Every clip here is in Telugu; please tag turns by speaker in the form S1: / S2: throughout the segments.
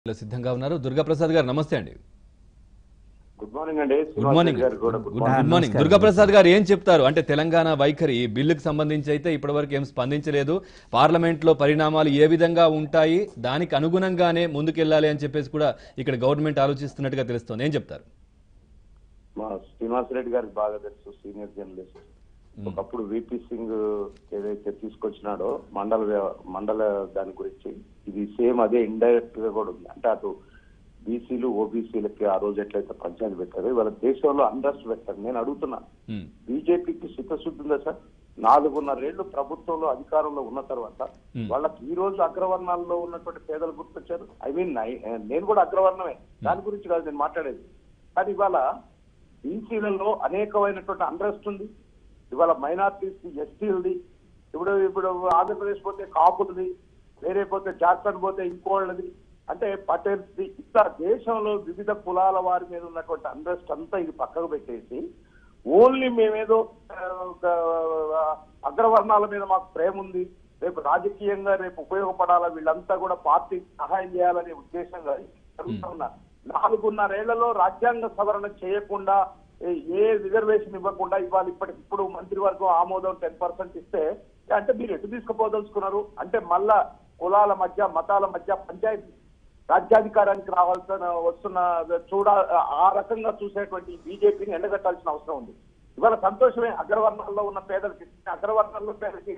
S1: లో సిద్ధంగా ఉన్నారు దుర్గాప్రసాద్ గారు నమస్తే అండి
S2: గుడ్ మార్నింగ్ అండి
S1: గుడ్ మార్నింగ్
S2: గారు కూడా good
S1: good
S2: morning
S1: morning Durgaprasad గారు ఏం చెప్తారు అంటే తెలంగాణ వైఖరి ఈ బిల్లుకు సంబంధించి అయితే ఇప్పటివరకు ఏం స్పందించలేదు పార్లమెంట్ లో పరిణామాలు ఏ విధంగా ఉంటాయి దానికి అనుగుణంగానే ముందుకెళ్లాలి అని చెప్పేసి కూడా ఇక్కడ గవర్నమెంట్ ఆలోచిస్తున్నట్టుగా తెలుస్తోంది ఏం చెప్తారు
S2: మా శ్రీనివాస్ రెడ్డి గారికి బాగా తెలుసు సీనియర్ జర్నలిస్ట్ ఒకప్పుడు విపి సింగ్ ఏదైతే తీసుకొచ్చినాడో మండల వ్య- మండల దాని గురించి ఇది సేమ్ అదే ఇండైరెక్ట్ గా కూడా ఉంది అంటే అటు బీసీలు ఓబీసీలకి ఆ రోజు ఎట్లయితే పంచాయతీ పెట్టారో ఇవాళ దేశంలో అండర్స్ట్ పెట్టారు నేను అడుగుతున్నా
S1: ఉమ్,
S2: బీజేపీకి చిత్తశుద్ధి ఉందా సార్ నాలుగున్నరేళ్లు ప్రభుత్వంలో అధికారంలో ఉన్న తర్వాత
S1: Hmm.
S2: వాళ్ళకి ఈ రోజు అగ్రవర్ణాల్లో ఉన్నటువంటి పేదలు గుర్తొచ్చారు ఐ మీన్ నేను కూడా అగ్రవర్ణమే దాని గురించి కాదు నేను మాట్లాడేది కానీ ఇవాళ బీసీలలో అనేకమైనటువంటి అండ్రెస్ట్ ఉంది ఇవాళ మైనార్టీస్ ఎస్టీలది ఇప్పుడు ఇప్పుడు ఆంధ్రప్రదేశ్ పోతే కాపులది వేరే పోతే జార్ఖండ్ పోతే ఇంకోళ్ళది అంటే పటేల్స్ది ఇట్లా దేశంలో వివిధ కులాల వారి మీద ఉన్నటువంటి అండ్రెస్ట్ అంతా ఇది పక్కకు పెట్టేసి ఓన్లీ మేమేదో ఆ, ఒక, ఆ, అగ్రవర్ణాల మీద మాకు ప్రేమ ఉంది రేపు రాజకీయంగా రేపు ఉపయోగపడాలా వీళ్ళంతా కూడా పార్టీ సహాయం చేయాలనే ఉద్దేశంగా జరుగుతూ ఉన్నారు నాలుగున్నరేళ్లలో రాజ్యాంగ సవరణ చేయకుండా ఏ- ఏ రిజర్వేషన్ ఇవ్వకుండా ఇవాళ ఇప్పటికిప్పుడు మంత్రివర్గం ఆమోదం టెన్ పర్సెంట్ ఇస్తే అంటే మీరు ఎటు తీసుకుపోదలుచుకున్నారు అంటే మళ్ళా కులాల మధ్య మతాల మధ్య పంచాయతీ రాజ్యాధికారానికి రావాల్సిన వస్తున్న చూడ ఆ రకంగా చూసేటువంటి బీజేపీని ఎండగట్టాల్సిన అవసరం ఉంది ఇవాళ సంతోషమే అగ్రవర్ణాల్లో ఉన్న పేదలకి అగ్రవర్ణాల్లో పేదలకి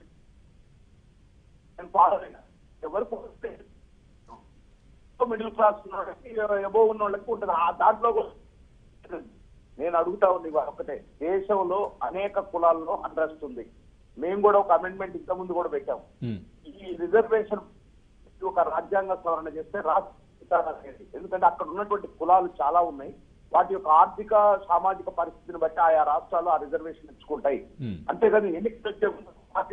S2: నేను పాడలేను ఎవరికి వస్తే మిడిల్ క్లాస్ ఉన్న వాళ్ళకి ఎబో ఉన్న వాళ్ళకి ఉంటుంది ఆ దాంట్లో కూడా నేను అడుగుతా ఉంది ఇవాళ ఒకటే దేశంలో అనేక కులాల్లో అండ్రెస్ట్ ఉంది మేము కూడా ఒక అమెండ్మెంట్ ఇంత ముందు కూడా పెట్టాం
S1: ఉమ్,
S2: ఈ రిజర్వేషన్ ఒక రాజ్యాంగ సవరణ చేస్తే రాష్ట్ర అనేది ఎందుకంటే అక్కడ ఉన్నటువంటి కులాలు చాలా ఉన్నాయి వాటి యొక్క ఆర్థిక సామాజిక పరిస్థితిని బట్టి ఆయా రాష్ట్రాలు ఆ రిజర్వేషన్ ఇచ్చుకుంటాయి
S1: ఉమ్.
S2: అంతేగాని ఎన్నికలు వచ్చే ముందు పార్టీ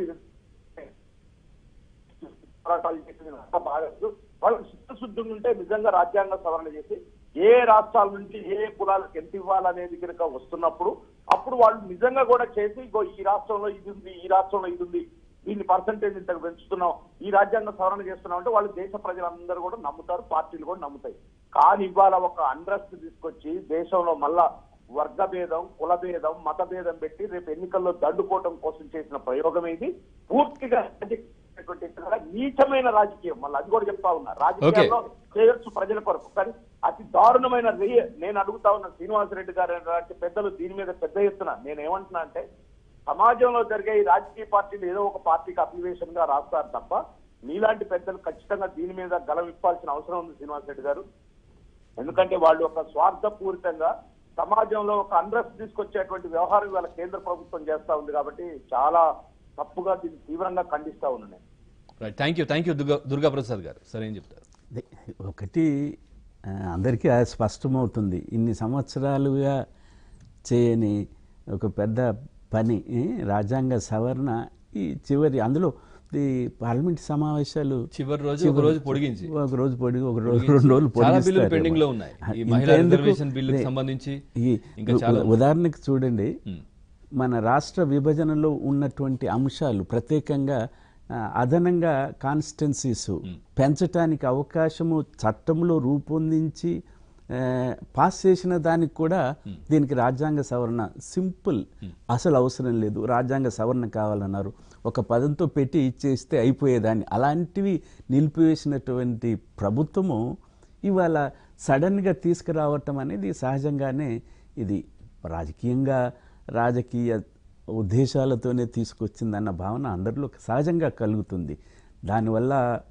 S2: పోరాటాలు చేసింది అంతా బాగలేదు వాళ్ళకి చిత్తశుద్ధి ఉంటే నిజంగా రాజ్యాంగ సవరణ చేసి ఏ రాష్ట్రాల నుంచి ఏ కులాలకు ఎంత ఇవ్వాలనేది కనుక వస్తున్నప్పుడు అప్పుడు వాళ్ళు నిజంగా కూడా చేసి ఇగో ఈ రాష్ట్రంలో ఇది ఉంది ఈ రాష్ట్రంలో ఇది ఉంది దీన్ని పర్సంటేజ్ ఇంత పెంచుతున్నాం ఈ రాజ్యాంగ సవరణ చేస్తున్నాం అంటే వాళ్ళు దేశ ప్రజలందరూ కూడా నమ్ముతారు పార్టీలు కూడా నమ్ముతాయి కానీ ఇవాళ ఒక అండ్రస్ట్ తీసుకొచ్చి దేశంలో మళ్ళా వర్గ భేదం కుల భేదం మత భేదం పెట్టి రేపు ఎన్నికల్లో దండుకోవటం కోసం చేసిన ప్రయోగం ఇది పూర్తిగా రాజకీయమైనటువంటి చాలా నీచమైన రాజకీయం మళ్ళీ అది కూడా చెప్తా ఉన్నా రాజకీయాల్లో చేయొచ్చు ప్రజల కొరకు కానీ అతి దారుణమైన రేయ నేను అడుగుతా ఉన్న శ్రీనివాసరెడ్డి గారు లాంటి పెద్దలు దీని మీద పెద్ద ఎత్తున నేను ఏమంటున్నా అంటే సమాజంలో జరిగే ఈ రాజకీయ పార్టీలు ఏదో ఒక పార్టీకి అభివేశంగా రాస్తారు తప్ప మీలాంటి పెద్దలు ఖచ్చితంగా దీని మీద గలం ఇప్పాల్సిన అవసరం ఉంది శ్రీనివాసరెడ్డి గారు ఎందుకంటే వాళ్ళు ఒక స్వార్థపూరితంగా సమాజంలో ఒక అండ్రస్ తీసుకొచ్చేటువంటి వ్యవహారం ఇవాళ కేంద్ర ప్రభుత్వం చేస్తా ఉంది కాబట్టి చాలా తప్పుగా దీన్ని తీవ్రంగా ఖండిస్తా ఉన్నాను
S1: right thank you thank you Durga Durgaprasad గారు సరే ఏం చెప్తారు
S3: అదే, ఒకటి ఆ, అందరికీ అది స్పష్టమవుతుంది ఇన్ని సంవత్సరాలుగా చేయని ఒక పెద్ద పని ఏ, రాజ్యాంగ సవరణ ఈ చివరి అందులో ఈ పార్లమెంట్ సమావేశాలు
S1: చివరి రోజు ఒక రోజు పొడిగించి
S3: ఒక రోజు పొడిగి ఒక రోజు రెండు రోజులు
S1: చాలా బిల్లులు
S3: పొడిగిస్తారేమో.
S1: పెండింగ్ లో ఉన్నాయి ఈ
S3: ఇంత
S1: మహిళా
S3: ఎందుకు?
S1: రిజర్వేషన్ బిల్లుకి
S3: లే,
S1: సంబంధించి
S3: ఈ
S1: ఇంకా చాలా
S3: ఉ- ఉదాహరణకి చూడండి
S1: ఉమ్,
S3: మన రాష్ట్ర విభజనలో ఉన్నటువంటి అంశాలు ప్రత్యేకంగా ఆ, అదనంగా కాన్స్టెన్సీస్ పెంచటానికి అవకాశము చట్టంలో రూపొందించి ఆ, పాస్ చేసిన దానికి కూడా దీనికి రాజ్యాంగ సవరణ సింపుల్ అసలు అవసరం లేదు రాజ్యాంగ సవరణ కావాలన్నారు ఒక పదంతో పెట్టి ఇచ్చేస్తే అయిపోయేదాన్ని అలాంటివి నిలిపివేసినటువంటి ప్రభుత్వము ఇవాళ సడన్గా తీసుకురావటం అనేది సహజంగానే ఇది రాజకీయంగా రాజకీయ ఉద్దేశాలతోనే తీసుకొచ్చిందన్న భావన అందరిలో సహజంగా కలుగుతుంది దానివల్ల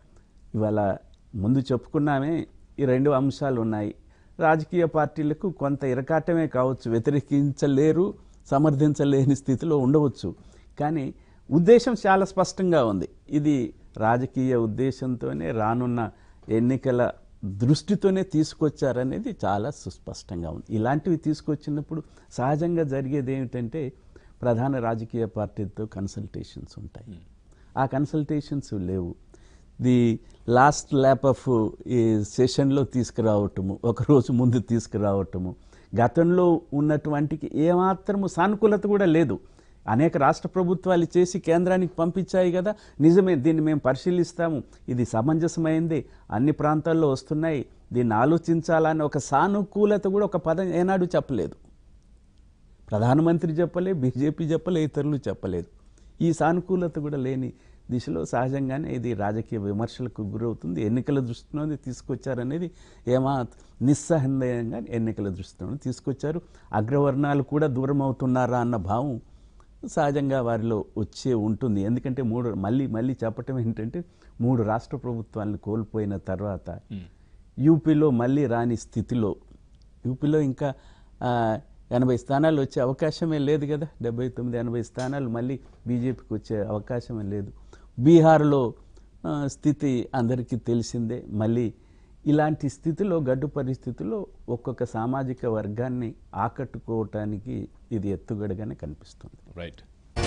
S3: ఇవాళ ముందు చెప్పుకున్నామే ఈ రెండు అంశాలు ఉన్నాయి రాజకీయ పార్టీలకు కొంత ఇరకాటమే కావచ్చు వ్యతిరేకించలేరు సమర్థించలేని స్థితిలో ఉండవచ్చు కానీ ఉద్దేశం చాలా స్పష్టంగా ఉంది ఇది రాజకీయ ఉద్దేశంతోనే రానున్న ఎన్నికల దృష్టితోనే తీసుకొచ్చారనేది చాలా సుస్పష్టంగా ఉంది ఇలాంటివి తీసుకొచ్చినప్పుడు సహజంగా జరిగేది ఏమిటంటే ప్రధాన రాజకీయ పార్టీలతో కన్సల్టేషన్స్ ఉంటాయి ఆ కన్సల్టేషన్స్ లేవు ది లాస్ట్ ల్యాప్ ఆఫ్ ఈ సెషన్లో తీసుకురావటము ఒకరోజు ముందు తీసుకురావటము గతంలో ఉన్నటువంటికి ఏమాత్రము సానుకూలత కూడా లేదు అనేక రాష్ట్ర ప్రభుత్వాలు చేసి కేంద్రానికి పంపించాయి కదా నిజమే దీన్ని మేము పరిశీలిస్తాము ఇది సమంజసమైంది అన్ని ప్రాంతాల్లో వస్తున్నాయి దీన్ని ఆలోచించాలని ఒక సానుకూలత కూడా ఒక పదం ఏనాడు చెప్పలేదు ప్రధానమంత్రి చెప్పలే బీజేపీ చెప్పలే ఇతరులు చెప్పలేదు ఈ సానుకూలత కూడా లేని దిశలో సహజంగానే ఇది రాజకీయ విమర్శలకు గురవుతుంది ఎన్నికల దృష్టిలోనే తీసుకొచ్చారనేది ఏమా నిస్సందేహంగా ఎన్నికల దృష్టిలోనే తీసుకొచ్చారు అగ్రవర్ణాలు కూడా దూరం అవుతున్నారా అన్న భావం సహజంగా వారిలో వచ్చే ఉంటుంది ఎందుకంటే మూడు మళ్ళీ మళ్ళీ చెప్పటం ఏంటంటే మూడు రాష్ట్ర ప్రభుత్వాలను కోల్పోయిన తర్వాత యూపీలో మళ్ళీ రాని స్థితిలో యూపీలో ఇంకా ఆ, ఎనభై స్థానాలు వచ్చే అవకాశమే లేదు కదా డెబ్బై తొమ్మిది ఎనభై స్థానాలు మళ్ళీ బీజేపీకి వచ్చే అవకాశమే లేదు బీహార్లో ఆ, స్థితి అందరికీ తెలిసిందే మళ్ళీ ఇలాంటి స్థితిలో గడ్డు పరిస్థితిలో ఒక్కొక్క సామాజిక వర్గాన్ని ఆకట్టుకోవటానికి ఇది ఎత్తుగడగానే కనిపిస్తుంది
S1: రైట్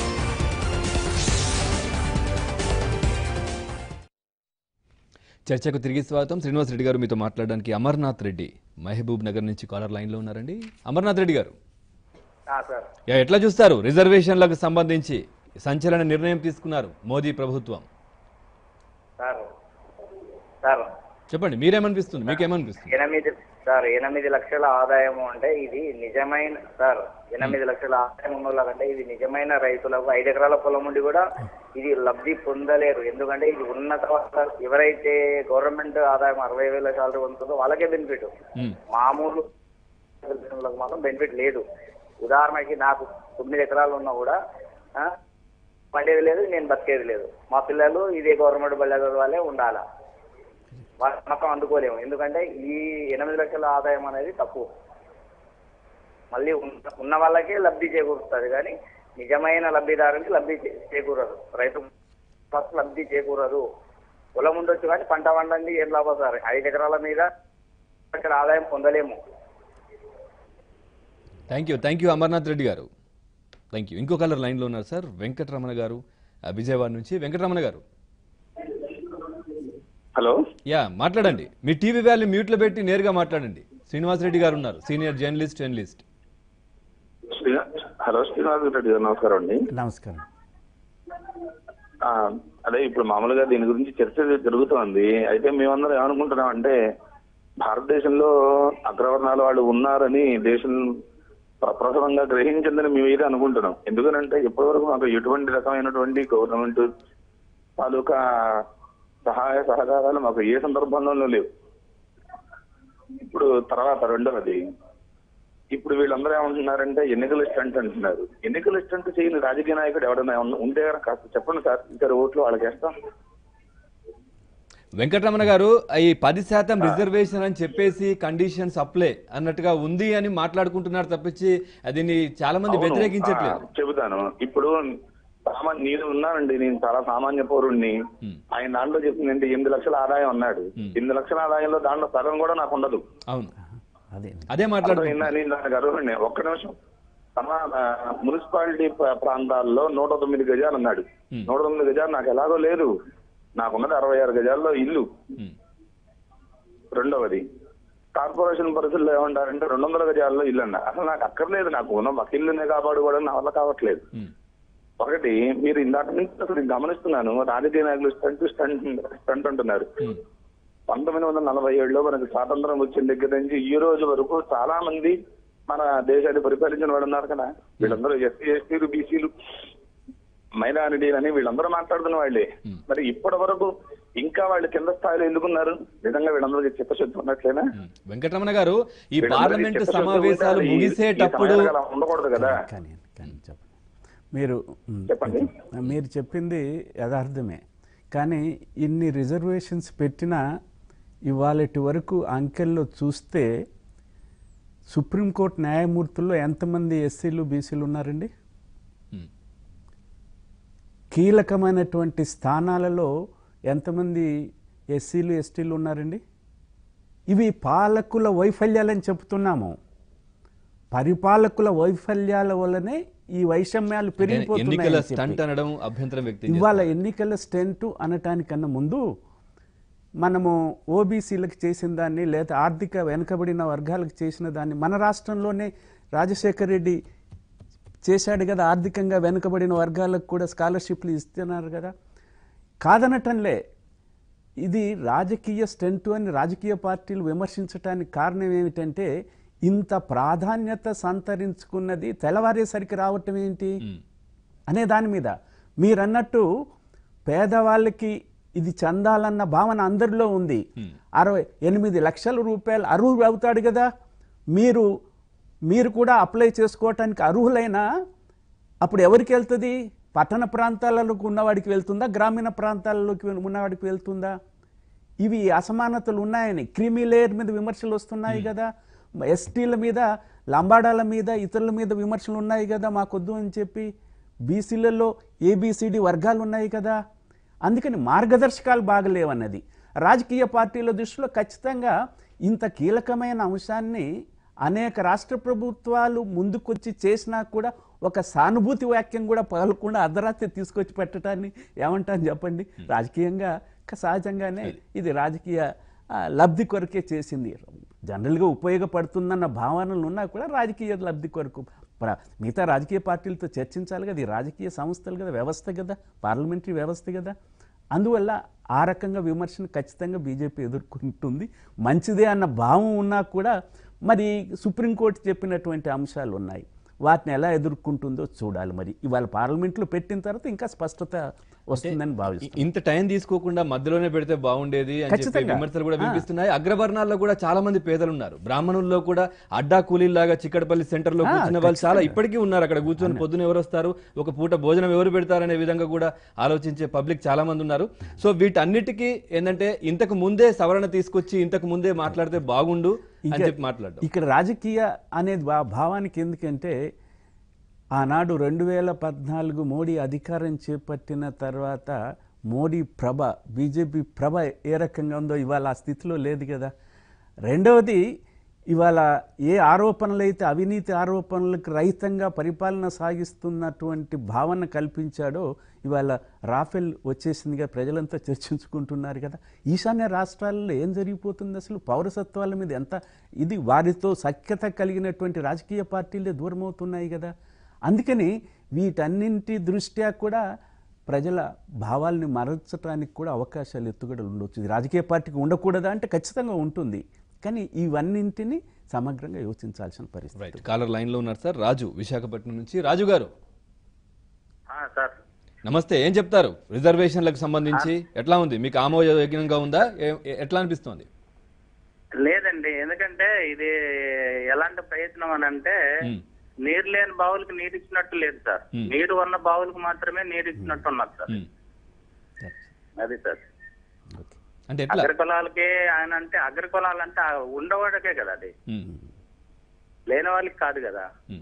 S1: చర్చకు తిరిగి స్వాగతం శ్రీనివాస్ రెడ్డి గారు మీతో మాట్లాడడానికి అమర్నాథ్ రెడ్డి మహబూబ్ నగర్ నుంచి కాలర్ లైన్లో ఉన్నారండి అమర్నాథ్ రెడ్డి గారు
S4: సార్
S1: యా, ఎట్లా చూస్తారు రిజర్వేషన్లకు సంబంధించి సంచలన నిర్ణయం తీసుకున్నారు మోదీ ప్రభుత్వం
S4: సార్ సార్
S1: చెప్పండి మీరేమనిపిస్తుంది మీకేమనిపిస్తుంది
S4: ఎనిమిది సార్ ఎనిమిది లక్షల ఆదాయం అంటే ఇది నిజమైన సార్ ఎనిమిది లక్షల ఆదాయం ఉన్న వాళ్ళకంటే ఇది నిజమైన రైతులకు ఐదు ఎకరాల పొలం ఉండి కూడా ఇది లబ్ధి పొందలేరు ఎందుకంటే ఇది ఉన్న తర్వాత ఎవరైతే గవర్నమెంట్ ఆదాయం అరవై వేల శాలరీ ఉంటుందో వాళ్ళకే బెనిఫిట్
S1: ఉమ్,
S4: మామూలు వాళ్ళకి మాత్రం బెనిఫిట్ లేదు ఉదాహరణకి నాకు తొమ్మిది ఎకరాలు ఉన్నా కూడా ఆ, పండేది లేదు నేను బతికేది లేదు మా పిల్లలు ఇదే గవర్నమెంట్ బళ్ళ వాళ్ళే ఉండాలా వాళ్ళ నమ్మకం అందుకోలేము ఎందుకంటే ఈ ఎనిమిది లక్షల ఆదాయం అనేది తక్కువ మళ్ళీ ఉన్న- ఉన్న వాళ్ళకే లబ్ధి చేకూరుతుంది కానీ నిజమైన లబ్ధిదారునికి లబ్ధి చే- చేకూరదు రైతు ఫస్ట్ లబ్ధి చేకూరదు పొలం ఉండొచ్చు కానీ పంట వండండి ఏం లాభం సార్ ఐదు ఎకరాల మీద అక్కడ ఆదాయం పొందలేము
S1: thank you thank you Amarnath Reddy గారు థ్యాంక్ యూ ఇంకో కలర్ లైన్లో ఉన్నారు సార్ వెంకటరమణ గారు ఆ, విజయవాడ నుంచి వెంకటరమణ గారు
S5: హలో
S1: యా మాట్లాడండి మీ టీవీ వాల్యూ మ్యూట్లో పెట్టి నేరుగా మాట్లాడండి శ్రీనివాస్ రెడ్డి గారు ఉన్నారు సీనియర్ జర్నలిస్ట్ జర్నలిస్ట్
S5: శ్రీనా- హలో శ్రీనివాస్ రెడ్డి గారు నమస్కారం అండి
S3: నమస్కారం
S5: ఆ, అదే ఇప్పుడు మామూలుగా దీని గురించి చర్చ జరుగుతోంది అయితే మేమందరం ఏమనుకుంటున్నాం అంటే భారతదేశంలో అగ్రవర్ణాల వాళ్ళు ఉన్నారని దేశం ప్ర- ప్రథమంగా గ్రహించిందని మేము అయితే అనుకుంటున్నాం ఎందుకనంటే ఇప్పటివరకు మాకు ఎటువంటి రకమైనటువంటి గవర్నమెంట్ తాలూకా సహాయ సహకారాలు మాకు ఏ సందర్భంలోనూ లేవు ఇప్పుడు తర్వాత రెండవది ఇప్పుడు వీళ్ళందరూ ఏమంటున్నారంటే ఎన్నికల స్టంట్ అంటున్నారు ఎన్నికల స్టంట్ చేయని రాజకీయ నాయకుడు ఎవడన్నా ఉన్న- ఉంటే కనుక కాస్త చెప్పండి సార్ ఇద్దరు ఓట్లు వాళ్ళకి వేస్తాం
S1: వెంకటరమణ గారు ఈ పది శాతం రిజర్వేషన్ అని చెప్పేసి కండిషన్స్ అప్లై అన్నట్టుగా ఉంది అని మాట్లాడుకుంటున్నారు తప్పించి దీన్ని చాలా మంది
S5: అవును,
S1: వ్యతిరేకించట్లేదు
S5: ఆ, చెబుతాను ఇప్పుడు సామాన్య నేను ఉన్నానండి నేను చాలా సామాన్య పౌరుణ్ణి
S1: Hmm.
S5: ఆయన దాంట్లో చెప్తుందంటే ఎనిమిది లక్షల ఆదాయం అన్నాడు
S1: Hmm.
S5: ఎనిమిది లక్షల ఆదాయంలో దాంట్లో సగం కూడా నాకు ఉండదు
S1: అవును
S3: అదే
S1: అదే మాట్లాడుతున్నారు
S5: అర్థమైందా? నేను దానికి అర్హుడిని ఒక్క నిమిషం సమా ఆ, మున్సిపాలిటీ ప్ర- ప్రాంతాల్లో నూట తొమ్మిది గజాలు అన్నాడు
S1: Hmm.
S5: నూట తొమ్మిది గజాలు నాకు ఎలాగో లేదు నాకున్నది అరవై ఆరు గజాల్లో ఇల్లు
S1: ఉమ్,
S5: రెండవది కార్పొరేషన్ పరిస్థితుల్లో ఏమంటారంటే రెండు వందల గజాల్లో ఇల్లు అన్న అసలు నాకు అక్కర్లేదు నాకు ఉన్న ఒక ఇల్లునే కాపాడుకోవడం నా వల్ల కావట్లేదు
S1: ఉమ్,
S5: ఒకటి మీరు ఇందాక నుంచి అసలు నేను గమనిస్తున్నాను రాజకీయ నాయకులు స్టంట్ స్టంట్ స్టంట్ అంటున్నారు
S1: ఉమ్,
S5: పంతొమ్మిది వందల నలభై ఏడులో మనకి స్వాతంత్రం వచ్చిన దగ్గర నుంచి ఈ రోజు వరకు చాలా మంది మన దేశాన్ని పరిపాలించిన వాడు ఉన్నారు కదా వీళ్ళందరూ ఎస్సీ ఎస్టీలు బీసీలు మైనారిటీలు అని వీళ్ళందరూ మాట్లాడుతున్న వాళ్ళే
S1: Hmm.
S5: మరి ఇప్పటి వరకు ఇంకా వాళ్ళు కింద స్థాయిలో ఎందుకున్నారు నిజంగా వీళ్ళందరికీ చిత్తశుద్ధి ఉన్నట్లేనా
S1: ఉమ్. వెంకటరమణ గారు ఈ
S5: వీళ్ళందరికీ
S1: పార్లమెంటు
S5: చిత్తశుద్ధి
S1: సమావేశాలు
S5: ఉండాలి. ఈ- ఈ
S1: ముగిసేటప్పుడు
S5: సమయానికి అలా ఉండకూడదు కదా
S3: కానీ కానీ చెప్పండి మీరు మ్,
S5: చెప్పండి.
S3: మీరు చెప్పింది యథార్థమే కానీ ఇన్ని రిజర్వేషన్స్ పెట్టినా ఇవాళటి వరకు అంకెల్లో చూస్తే సుప్రీంకోర్టు న్యాయమూర్తుల్లో ఎంతమంది ఎస్సీలు బీసీలు ఉన్నారండి
S1: ఉమ్,
S3: కీలకమైనటువంటి స్థానాలలో ఎంతమంది ఎస్సీలు ఎస్టీలు ఉన్నారండి ఇవి పాలకుల వైఫల్యాలని చెప్తున్నాము పరిపాలకుల వైఫల్యాల వల్లనే ఈ వైషమ్యాలు
S1: ఎన్నికల
S3: పెరిగిపోతున్నాయి
S1: స్టంట్ అనడం అభ్యంతరం వ్యక్తం
S3: ఇవాళ ఎన్నికల స్టెంట్ అనటానికన్నా ముందు మనము ఓబీసీలకు చేసిన దాన్ని లేదా ఆర్థిక వెనుకబడిన వర్గాలకు చేసిన దాన్ని మన రాష్ట్రంలోనే రాజశేఖర్ రెడ్డి చేశాడు కదా ఆర్థికంగా వెనుకబడిన వర్గాలకు కూడా స్కాలర్షిప్లు ఇస్తున్నారు కదా కాదనటంలే ఇది రాజకీయ స్టెంట్ అని రాజకీయ పార్టీలు విమర్శించడానికి కారణం ఏమిటంటే ఇంత ప్రాధాన్యత సంతరించుకున్నది తెల్లవారేసరికి రావటం ఏంటి అనే దాని మీద మీరన్నట్టు పేదవాళ్ళకి ఇది చెందాలన్న భావన అందరిలో ఉంది అరవై ఎనిమిది లక్షల రూపాయలు అర్హులు అవుతాడు కదా మీరు మీరు కూడా అప్లై చేసుకోవటానికి అర్హులైనా అప్పుడు ఎవరికి వెళ్తుంది పట్టణ ప్రాంతాలకు ఉన్నవాడికి వెళ్తుందా గ్రామీణ ప్రాంతాలలోకి ఉన్నవాడికి వెళ్తుందా ఇవి అసమానతలు ఉన్నాయని క్రీమీ లేయర్ మీద విమర్శలు వస్తున్నాయి కదా ఎస్టీల మీద లంబాడాల మీద ఇతరుల మీద విమర్శలు ఉన్నాయి కదా మాకొద్దు అని చెప్పి బీసీలలో ఏబిసిడి వర్గాలు ఉన్నాయి కదా అందుకని మార్గదర్శకాలు బాగలేవన్నది రాజకీయ పార్టీల దృష్టిలో ఖచ్చితంగా ఇంత కీలకమైన అంశాన్ని అనేక రాష్ట్ర ప్రభుత్వాలు ముందుకొచ్చి చేసినా కూడా ఒక సానుభూతి వాక్యం కూడా పగలకుండా అర్ధరాత్రి తీసుకొచ్చి పెట్టడాన్ని ఏమంటాను చెప్పండి రాజకీయంగా క- సహజంగానే ఇది రాజకీయ ఆ, లబ్ధి కొరకే చేసింది జనరల్గా ఉపయోగపడుతుందన్న భావనలు ఉన్నా కూడా రాజకీయ లబ్ధి కొరకు ప్ర- మిగతా రాజకీయ పార్టీలతో చర్చించాలి కదా ఇది రాజకీయ సంస్థలు కదా వ్యవస్థ కదా పార్లమెంటరీ వ్యవస్థ కదా అందువల్ల ఆ రకంగా విమర్శను ఖచ్చితంగా బీజేపీ ఎదుర్కొంటుంది మంచిదే అన్న భావం ఉన్నా కూడా మరి సుప్రీంకోర్టు చెప్పినటువంటి అంశాలు ఉన్నాయి వాటిని ఎలా ఎదుర్కొంటుందో చూడాలి మరి ఇవాళ పార్లమెంట్లో పెట్టిన తర్వాత ఇంకా స్పష్టత వస్తుందని భావిస్తాను
S1: ఇంత టైం తీసుకోకుండా మధ్యలోనే పెడితే బాగుండేది అని చెప్పి
S3: ఖచ్చితంగా.
S1: విమర్శలు కూడా
S3: ఆ.
S1: వినిపిస్తున్నాయి అగ్రవర్ణాల్లో కూడా చాలా మంది పేదలు ఉన్నారు బ్రాహ్మణుల్లో కూడా అడ్డా కూలీలాగా చిక్కడపల్లి సెంటర్ లో
S3: ఆ,
S1: కూర్చున్న వాళ్ళు చాలా
S3: ఖచ్చితంగా.
S1: ఇప్పటికీ ఉన్నారు అక్కడ కూర్చొని పొద్దున ఎవరు వస్తారు ఒక పూట భోజనం ఎవరు పెడతారనే విధంగా కూడా ఆలోచించే పబ్లిక్ చాలా మంది ఉన్నారు సో వీటన్నిటికీ ఏంటంటే ఇంతకు ముందే సవరణ తీసుకొచ్చి ఇంతకు ముందే మాట్లాడితే బాగుండు అని
S3: ఇక-
S1: చెప్పి మాట్లాడడం
S3: ఇక్కడ రాజకీయ అనేది భా- భావానికి ఎందుకంటే ఆనాడు రెండు వేల పద్నాలుగు మోడీ అధికారం చేపట్టిన తర్వాత మోడీ ప్రభ బీజేపీ ప్రభ ఏ రకంగా ఉందో ఇవాళ ఆ స్థితిలో లేదు కదా రెండవది ఇవాళ ఏ ఆరోపణలు అయితే అవినీతి ఆరోపణలకు రహితంగా పరిపాలన సాగిస్తున్నటువంటి భావన కల్పించాడో ఇవాళ రాఫెల్ వచ్చేసిందిగా ప్రజలంతా చర్చించుకుంటున్నారు కదా ఈశాన్య రాష్ట్రాల్లో ఏం జరిగిపోతుంది అసలు పౌరసత్వాల మీద ఎంత ఇది వారితో సఖ్యత కలిగినటువంటి రాజకీయ పార్టీలే దూరం అవుతున్నాయి కదా అందుకని వీటన్నింటి దృష్ట్యా కూడా ప్రజల భావాల్ని మరల్చడానికి కూడా అవకాశాలు ఎత్తుగడలు ఉండొచ్చు ఇది రాజకీయ పార్టీకి ఉండకూడదా అంటే ఖచ్చితంగా ఉంటుంది కానీ ఇవన్నింటినీ సమగ్రంగా యోచించాల్సిన పరిస్థితి
S1: రైట్ కాలర్ లైన్ లో ఉన్నారు సార్ రాజు విశాఖపట్నం నుంచి రాజు గారు
S4: సార్
S1: నమస్తే ఏం చెప్తారు రిజర్వేషన్లకు సంబంధించి ఎట్లా ఉంది మీకు ఆమోదయోగ్యంగా ఉందా ఏ- ఏ- ఎట్లా అనిపిస్తోంది
S4: లేదండి ఎందుకంటే ఇది ఎలాంటి ప్రయత్నం అని అంటే
S1: మ్మ్.
S4: నీరు లేని బావులకు నీరు ఇచ్చినట్టు లేదు సార్
S1: మ్మ్.
S4: నీరు ఉన్న బావులకు మాత్రమే నీరు ఇచ్చినట్టు ఉన్నది సార్
S1: ఉమ్.
S4: అది సార్
S3: ఓకే
S1: అంటే ఎట్లా
S4: అగ్రకులాలకి ఆయన అంటే అగ్రకులాలంటే ఆ ఉండవాడికే కదా అది
S1: ఉమ్.
S4: లేని వాళ్ళకి కాదు కదా
S1: um.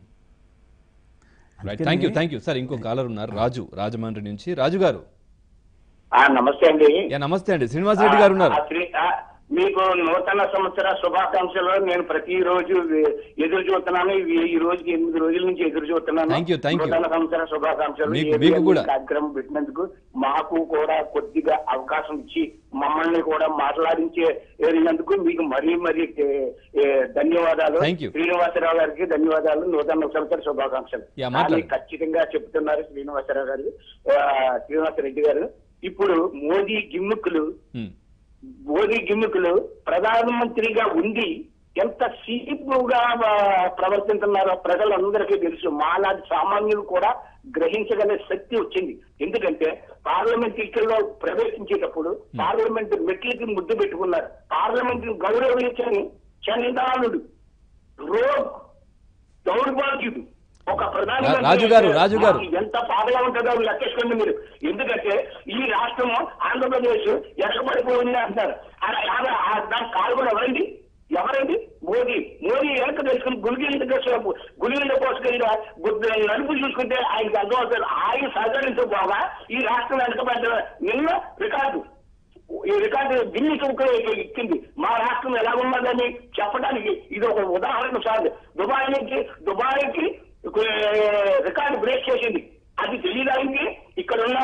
S1: Right thank you thank you sir ఇంకో కాలర్ ఉన్నారు రాజు రాజమండ్రి నుంచి రాజు గారు
S6: నమస్తే అండి
S1: యా నమస్తే అండి శ్రీనివాస్ రెడ్డి గారు ఉన్నారు
S6: ఆ, శ్రీ- ఆ, మీకు నూతన సంవత్సర శుభాకాంక్షలు నేను ప్రతిరోజు వే- ఎదురు చూస్తున్నాను ఇవి ఈ రోజుకి ఎనిమిది రోజుల నుంచి ఎదురు చూస్తున్నాను
S1: Thank you, thank you.
S6: నూతన సంవత్సర శుభాకాంక్షలు
S1: మీకు-
S6: ఏబిఎన్
S1: మీకు కూడా.
S6: కార్యక్రమం పెట్టినందుకు మాకు కూడా కొద్దిగా అవకాశం ఇచ్చి మమ్మల్ని కూడా మాట్లాడించే ఏరినందుకు మీకు మరీ మరీ ఏ, ఏ, ధన్యవాదాలు
S1: Thank you.
S6: శ్రీనివాసరావు గారికి ధన్యవాదాలు నూతన సంవత్సర శుభాకాంక్షలు
S1: యా, మాట్లాడండి.
S6: కానీ ఖచ్చితంగా చెప్తున్నారు శ్రీనివాసరావు గారు ఆ, శ్రీనివాసరెడ్డి గారు ఇప్పుడు మోదీ గిమ్ముకులు
S1: ఉమ్.
S6: మోదీ గిమ్ముకులు ప్రధానమంత్రిగా ఉండి ఎంత సీపుగా ప్రవర్తిస్తున్నారో ప్రజలందరికీ తెలుసు మాలాంటి సామాన్యులు కూడా గ్రహించగల శక్తి వచ్చింది ఎందుకంటే పార్లమెంట్ లో ప్రవేశించేటప్పుడు పార్లమెంట్ మెట్లకి ముద్దు పెట్టుకున్నారు పార్లమెంట్ గౌరవించని చందాలుడు రోగ్ దౌర్భాగ్యుడు ఒక ప్రధానమంత్రి
S1: రాజు గారు, రాజు గారు.
S6: ఎంత బాధగా ఉంటుందో లెక్కేసుకోండి మీరు ఎందుకంటే ఈ రాష్ట్రము ఆంధ్రప్రదేశ్ ఎక్కబడిపోయింది అంటారు ఆ- ఆ- ఆ- దానికి కారణం ఎవరండి ఎవరండి మోదీ మోదీ వెనక తెలుసుకుని గులిగిరి కోసం గులిగిరి పోసుకెళ్ళి నలుపు చూసుకుంటే ఆయనకి అర్థం అవుతుంది ఆయన సహకరించబోగా ఈ రాష్ట్రం వెనకబడ్డ నిన్న రికార్డు ఈ రికార్డు ఢిల్లీ చౌక ఎక్కింది మా రాష్ట్రం ఎలా ఉన్నదని చెప్పడానికి ఇది ఒక ఉదాహరణ సార్ దుబాయ్ నుంచి దుబాయ్కి రికార్డు బ్రేక్ చేసింది అది తెలియడానికి ఇక్కడ ఉన్న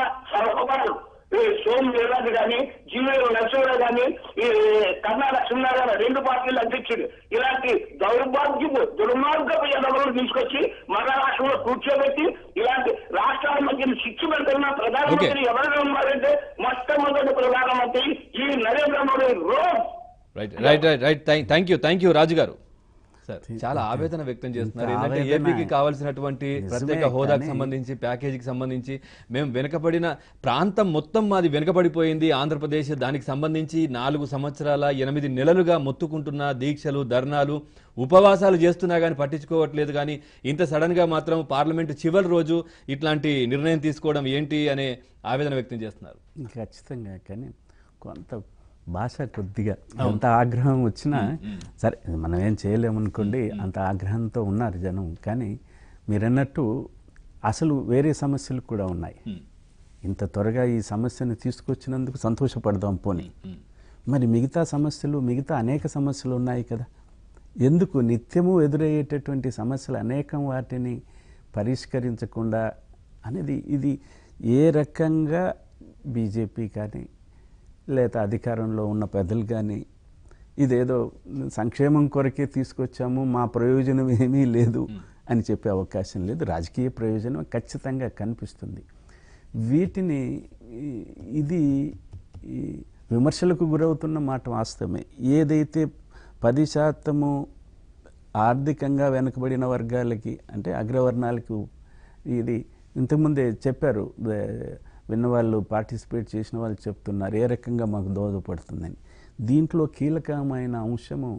S6: సర్వకుమారు సోమ్ వీర్రాజు కానీ జీవీ నరసింహరావు కానీ ఈ కర్ణాటక సున్నారాయణ రెండు రెండు పార్టీల అధ్యక్షుడు ఇలాంటి దౌర్భాగ్యపు దుర్మార్గపు ఎదవలను తీసుకొచ్చి మన రాష్ట్రంలో కూర్చోబెట్టి ఇలాంటి రాష్ట్రాల మధ్య శిక్ష పెడుతున్న ప్రధానమంత్రి ఎవరైనా ఉన్నారంటే మొట్టమొదటి ప్రధానమంత్రి ఈ నరేంద్ర మోడీ రోజ్
S1: right right right right thank you thank you Raju గారు సార్ చాలా ఆవేదన వ్యక్తం చేస్తున్నారు
S3: ఇంత
S1: ఏంటంటే
S3: ఆవేదన
S1: ఏపీకి కావాల్సినటువంటి
S3: నిజమే
S1: ప్రత్యేక హోదాకు
S3: కానీ-
S1: సంబంధించి ప్యాకేజీకి సంబంధించి మేము వెనుకబడిన ప్రాంతం మొత్తం మాది వెనుకబడిపోయింది ఆంధ్రప్రదేశ్ దానికి సంబంధించి నాలుగు సంవత్సరాల ఎనిమిది నెలలుగా మొత్తుకుంటున్న దీక్షలు ధర్నాలు ఉపవాసాలు చేస్తున్నా కానీ పట్టించుకోవట్లేదు కానీ ఇంత సడన్ గా మాత్రం పార్లమెంటు చివరి రోజు ఇట్లాంటి నిర్ణయం తీసుకోవడం ఏంటి అనే ఆవేదన వ్యక్తం చేస్తున్నారు
S3: ఖచ్చితంగా కానీ కొంత భాష కొద్దిగా ఎంత ఆగ్రహం వచ్చినా సరే మనం ఏం చేయలేమనుకోండి అంత ఆగ్రహంతో ఉన్నారు జనం కానీ మీరన్నట్టు అసలు వేరే సమస్యలు కూడా ఉన్నాయి ఇంత త్వరగా ఈ సమస్యను తీసుకొచ్చినందుకు సంతోషపడదాం పోనీ మరి మిగతా సమస్యలు మిగతా అనేక సమస్యలు ఉన్నాయి కదా ఎందుకు నిత్యము ఎదురయ్యేటటువంటి సమస్యలు అనేకం వాటిని పరిష్కరించకుండా అనేది ఇది ఏ రకంగా బీజేపీ కానీ లేదా అధికారంలో ఉన్న పెద్దలు కానీ ఇదేదో సంక్షేమం కొరకే తీసుకొచ్చాము మా ప్రయోజనం ఏమీ లేదు అని చెప్పే అవకాశం లేదు రాజకీయ ప్రయోజనం ఖచ్చితంగా కనిపిస్తుంది వీటిని ఈ- ఇది ఈ విమర్శలకు గురవుతున్న మాట వాస్తవమే ఏదైతే పది శాతము ఆర్థికంగా వెనుకబడిన వర్గాలకి అంటే అగ్రవర్ణాలకు ఇది ఇంతకుముందే చెప్పారు దే- విన్నవాళ్ళు పార్టిసిపేట్ చేసిన వాళ్ళు చెప్తున్నారు ఏ రకంగా మాకు దోహదపడుతుందని దీంట్లో కీలకమైన అంశము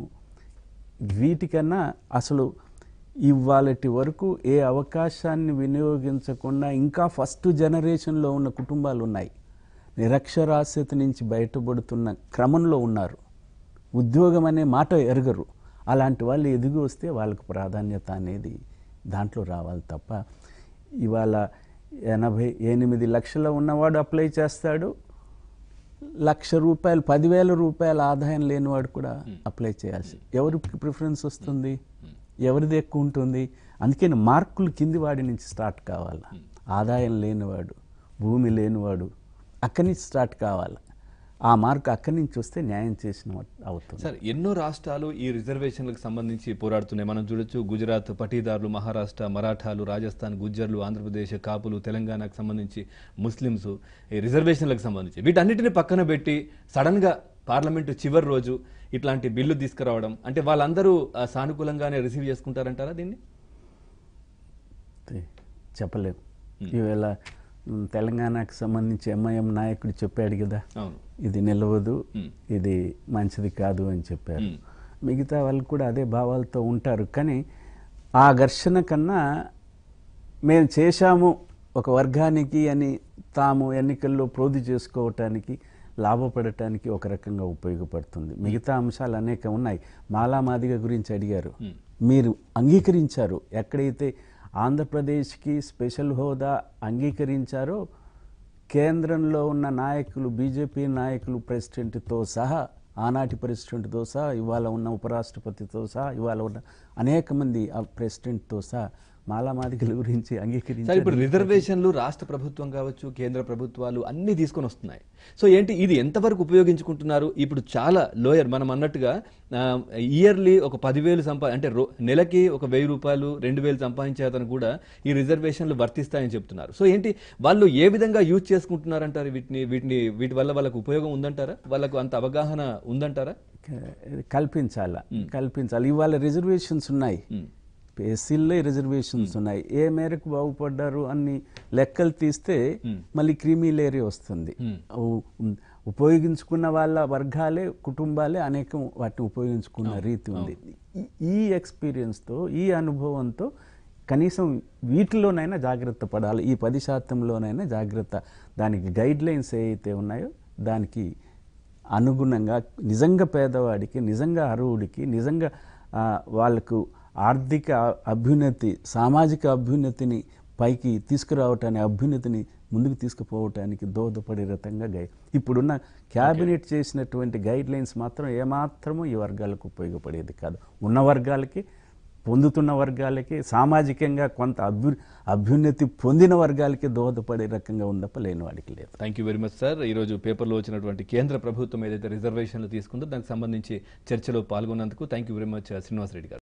S3: వీటికన్నా అసలు ఇవాళటి వరకు ఏ అవకాశాన్ని వినియోగించకుండా ఇంకా ఫస్ట్ జనరేషన్లో ఉన్న కుటుంబాలు ఉన్నాయి నిరక్షరాస్యత నుంచి బయటపడుతున్న క్రమంలో ఉన్నారు ఉద్యోగం అనే మాట ఎరగరు అలాంటి వాళ్ళు ఎదిగి వస్తే వాళ్ళకు ప్రాధాన్యత అనేది దాంట్లో రావాలి తప్ప ఇవాళ ఎనభై ఎనిమిది లక్షల ఉన్నవాడు అప్లై చేస్తాడు లక్ష రూపాయలు పదివేల రూపాయల ఆదాయం లేనివాడు కూడా అప్లై చేయాల్సి ఎవరికి ప్రిఫరెన్స్ వస్తుంది ఎవరిది ఎక్కువ ఉంటుంది అందుకని మార్కులు కింది వాడి నుంచి స్టార్ట్ కావాలి ఆదాయం లేనివాడు భూమి లేనివాడు అక్కడి నుంచి స్టార్ట్ కావాలి ఆ మార్కు అక్కడి నుంచి వస్తే న్యాయం చేసిన అవుతుంది
S1: సార్ ఎన్నో రాష్ట్రాలు ఈ రిజర్వేషన్లకు సంబంధించి పోరాడుతున్నాయి మనం చూడొచ్చు గుజరాత్ పటీదారులు మహారాష్ట్ర మరాఠాలు రాజస్థాన్ గుజ్జర్లు ఆంధ్రప్రదేశ్ కాపులు తెలంగాణకు సంబంధించి ముస్లిమ్స్ ఈ రిజర్వేషన్లకు సంబంధించి వీటన్నిటిని పక్కన పెట్టి సడన్ గా పార్లమెంటు చివరి రోజు ఇట్లాంటి బిల్లు తీసుకురావడం అంటే వాళ్ళందరూ ఆ, సానుకూలంగానే రిసీవ్ చేసుకుంటారంటారా దీన్ని
S3: తే- చెప్పలేం ఈవేళ మ్, తెలంగాణకు సంబంధించి ఎంఐఎం నాయకుడు చెప్పాడు కదా
S1: అవును
S3: ఇది నిలవదు
S1: మ్.
S3: ఇది మంచిది కాదు అని చెప్పారు
S1: మ్.
S3: మిగతా వాళ్ళు కూడా అదే భావాలతో ఉంటారు కానీ ఆ ఘర్షణ కన్నా మేము చేశాము ఒక వర్గానికి అని తాము ఎన్నికల్లో ప్రోధి చేసుకోవటానికి లాభపడటానికి ఒక రకంగా ఉపయోగపడుతుంది మిగతా అంశాలు అనేక ఉన్నాయి మాలా మాదిగ గురించి అడిగారు మీరు అంగీకరించారు ఎక్కడైతే ఆంధ్రప్రదేశ్కి స్పెషల్ హోదా అంగీకరించారో కేంద్రంలో ఉన్న నాయకులు బీజేపీ నాయకులు ప్రెసిడెంట్తో సహా ఆనాటి ప్రెసిడెంట్తో సహా ఇవాళ ఉన్న ఉపరాష్ట్రపతితో సహా ఇవాళ ఉన్న అనేక మంది ఆ ప్రెసిడెంట్తో సహా మాలామాదిగల గురించి
S1: సార్ ఇప్పుడు
S3: అంగీకరించారు
S1: రిజర్వేషన్లు రాష్ట్ర ప్రభుత్వం కావచ్చు కేంద్ర ప్రభుత్వాలు అన్ని తీసుకొని వస్తున్నాయి సో ఏంటి ఇది ఎంతవరకు ఉపయోగించుకుంటున్నారు ఇప్పుడు చాలా లోయర్ మనం అన్నట్టుగా ఇయర్లీ ఒక పదివేలు సంపా అంటే రో- నెలకి ఒక వెయ్యి రూపాయలు రెండు వేలు సంపాదించే అతను కూడా ఈ రిజర్వేషన్లు వర్తిస్తాయని చెప్తున్నారు సో ఏంటి వాళ్ళు ఏ విధంగా యూజ్ చేసుకుంటున్నారంటారు వీటిని వీటిని వీటి వల్ల వాళ్ళకు ఉపయోగం ఉందంటారా వాళ్ళకు అంత అవగాహన ఉందంటారా
S3: కల్పించాల కల్పించాలి ఇవాళ రిజర్వేషన్స్ ఉన్నాయి ఎస్సీల్లో రిజర్వేషన్స్ ఉన్నాయి ఏ మేరకు బాగుపడ్డారు అన్ని లెక్కలు తీస్తే మళ్ళీ క్రీమీ లేరీ వస్తుంది ఉ- ఉ- ఉపయోగించుకున్న వాళ్ళ వర్గాలే కుటుంబాలే అనేకం వాటిని ఉపయోగించుకున్న రీతి ఉంది ఈ- ఈ ఎక్స్పీరియన్స్తో ఈ అనుభవంతో కనీసం వీటిలోనైనా జాగ్రత్త పడాలి ఈ పది శాతంలోనైనా జాగ్రత్త దానికి గైడ్ లైన్స్ ఏవైతే ఉన్నాయో దానికి అనుగుణంగా నిజంగా పేదవాడికి నిజంగా అర్హుడికి నిజంగా ఆ, వాళ్ళకు ఆర్థిక అభ్యున్నతి సామాజిక అభ్యున్నతిని పైకి తీసుకురావటానికి అభ్యున్నతిని ముందుకు తీసుకుపోవటానికి దోహదపడే రకంగా గై ఇప్పుడున్న క్యాబినెట్ చేసినటువంటి గైడ్ లైన్స్ మాత్రం ఏమాత్రము ఈ వర్గాలకు ఉపయోగపడేది కాదు ఉన్న వర్గాలకి పొందుతున్న వర్గాలకి సామాజికంగా కొంత అభ్యు అభ్యున్నతి పొందిన వర్గాలకి దోహదపడే రకంగా ఉందప్ప లేని వాడికి లేదు
S1: thank you very much sir ఈ రోజు పేపర్లో వచ్చినటువంటి కేంద్ర ప్రభుత్వం ఏదైతే రిజర్వేషన్లు తీసుకుందో దానికి సంబంధించి చర్చలో పాల్గొన్నందుకు thank you very much Srinivas Reddy గారు